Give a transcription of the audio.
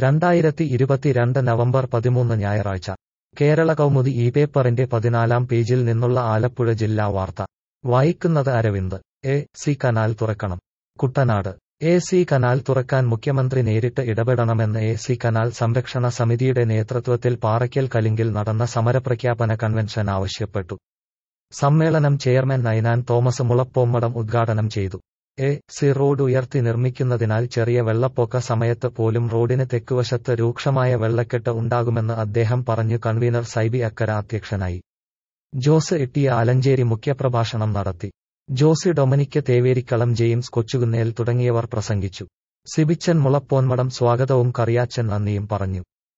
രണ്ടായിരത്തി ഇരുപത്തിരണ്ട് നവംബർ പതിമൂന്ന് ഞായറാഴ്ച കേരള കൗമുദി ഈ പേപ്പറിന്റെ പതിനാലാം പേജിൽ നിന്നുള്ള ആലപ്പുഴ ജില്ലാ വാർത്ത വായിക്കുന്നത് അരവിന്ദ് എ സി കനാൽ തുറക്കണം കുട്ടനാട് എ സി കനാൽ തുറക്കാൻ മുഖ്യമന്ത്രി നേരിട്ട് ഇടപെടണമെന്ന് എ സി കനാൽ സംരക്ഷണ സമിതിയുടെ നേതൃത്വത്തിൽ പാറയ്ക്കൽ കലിങ്കിൽ നടന്ന സമരപ്രഖ്യാപന കൺവെൻഷൻ ആവശ്യപ്പെട്ടു സമ്മേളനം ചെയർമാൻ നൈനാൻ തോമസ് മുളപ്പോമ്മടം ഉദ്ഘാടനം ചെയ്തു എ സി റോഡ് ഉയർത്തി നിർമ്മിക്കുന്നതിനാൽ ചെറിയ വെള്ളപ്പൊക്ക സമയത്ത് പോലും റോഡിന് തെക്കുവശത്ത് രൂക്ഷമായ വെള്ളക്കെട്ട് ഉണ്ടാകുമെന്ന് അദ്ദേഹം പറഞ്ഞു കൺവീനർ സൈബി അക്കര അധ്യക്ഷനായി ജോസ് എട്ടിയ ആലഞ്ചേരി മുഖ്യപ്രഭാഷണം നടത്തി ജോസി ഡൊമിനിക്ക് തേവേരിക്കളം ജെയിംസ് കൊച്ചുകുന്നേൽ തുടങ്ങിയവർ പ്രസംഗിച്ചു സിബിച്ചൻ മുളപ്പോന്മടം സ്വാഗതവും കറിയാച്ചൻ നന്ദിയും പറഞ്ഞു